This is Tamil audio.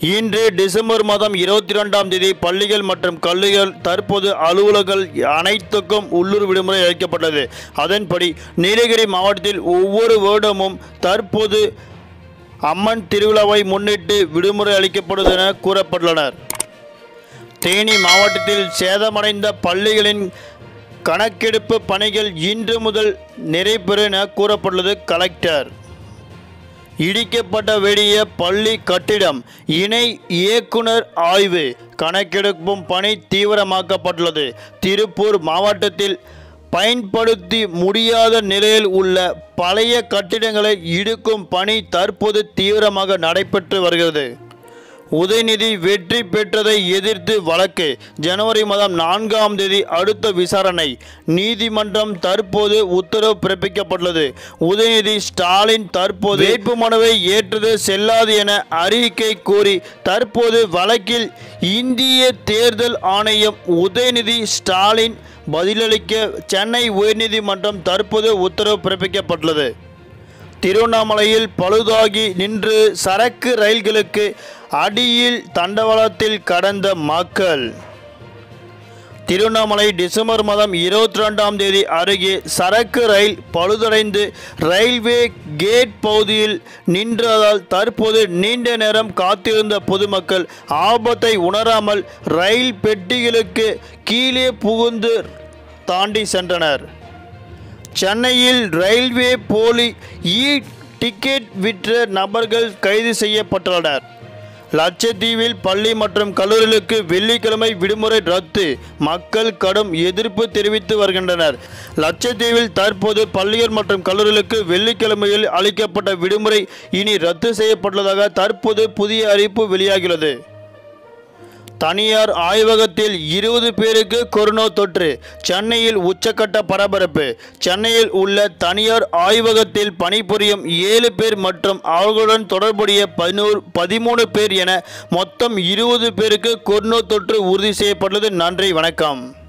இன்று டிசம்பர் மாதம் இருபத்தி ரெண்டாம் தேதி பள்ளிகள் மற்றும் கல்லூரிகள் தற்போது அலுவலர்கள் அனைத்துக்கும் உள்ளூர் விடுமுறை அளிக்கப்பட்டது அதன்படி நீலகிரி மாவட்டத்தில் ஒவ்வொரு வருடமும் தற்போது அம்மன் திருவிழாவை முன்னிட்டு விடுமுறை அளிக்கப்படும் என கூறப்பட்டுள்ளனர் தேனி மாவட்டத்தில் சேதமடைந்த பள்ளிகளின் கணக்கெடுப்பு பணிகள் இன்று முதல் நிறைபெறும் என கூறப்பட்டுள்ளது கலெக்டர் இடிக்கப்பட்ட வெடிய பள்ளி கட்டிடம் இணை இயக்குனர் ஆய்வு கணக்கெடுக்கும் பணி தீவிரமாக்கப்பட்டுள்ளது திருப்பூர் மாவட்டத்தில் பயன்படுத்தி முடியாத நிலையில் உள்ள பழைய கட்டிடங்களை இடுக்கும் பணி தற்போது தீவிரமாக நடைபெற்று வருகிறது உதயநிதி வெற்றி பெற்றதை எதிர்த்து வழக்கு ஜனவரி மாதம் நான்காம் தேதி அடுத்த விசாரணை நீதிமன்றம் தற்போது உத்தரவு பிறப்பிக்கப்பட்டுள்ளது உதயநிதி ஸ்டாலின் தற்போது வேட்புமனுவை ஏற்றது செல்லாது என அறிக்கை கூறி தற்போது வழக்கில் இந்திய தேர்தல் ஆணையம் உதயநிதி ஸ்டாலின் பதிலளிக்க சென்னை உயர்நீதிமன்றம் தற்போது உத்தரவு பிறப்பிக்கப்பட்டுள்ளது திருவண்ணாமலையில் பழுதாகி நின்று சரக்கு ரயில்களுக்கு அடியில் தண்டவாளத்தில் கடந்த மக்கள் திருவண்ணாமலை டிசம்பர் மாதம் இருபத்தி ரெண்டாம் தேதி அருகே சரக்கு ரயில் பழுதடைந்து ரயில்வே கேட் பகுதியில் நின்றதால் தற்போது நீண்ட நேரம் காத்திருந்த பொதுமக்கள் ஆபத்தை உணராமல் ரயில் பெட்டிகளுக்கு கீழே புகுந்து தாண்டி சென்றனர் சென்னையில் ரயில்வே போலி இ டிக்கெட் விற்ற நபர்கள் கைது செய்யப்பட்டுள்ளனர் லட்சத்தீவில் பள்ளி மற்றும் கல்லூரிகளுக்கு வெள்ளிக்கிழமை விடுமுறை ரத்து மக்கள் கடும் எதிர்ப்பு தெரிவித்து வருகின்றனர் லட்சத்தீவில் தற்போது பள்ளிகள் மற்றும் கல்லூரிகளுக்கு வெள்ளிக்கிழமையில் அளிக்கப்பட்ட விடுமுறை இனி ரத்து செய்யப்பட்டுள்ளதாக தற்போது புதிய அறிவிப்பு வெளியாகியுள்ளது தனியார் ஆய்வகத்தில் இருபது பேருக்கு கொரோனா தொற்று சென்னையில் உச்சக்கட்ட பரபரப்பு சென்னையில் உள்ள தனியார் ஆய்வகத்தில் பணிபுரியும் ஏழு பேர் மற்றும் அவர்களுடன் தொடர்புடைய பதினோரு பதிமூணு பேர் என மொத்தம் இருபது பேருக்கு கொரோனா தொற்று உறுதி செய்யப்பட்டுள்ளது நன்றி வணக்கம்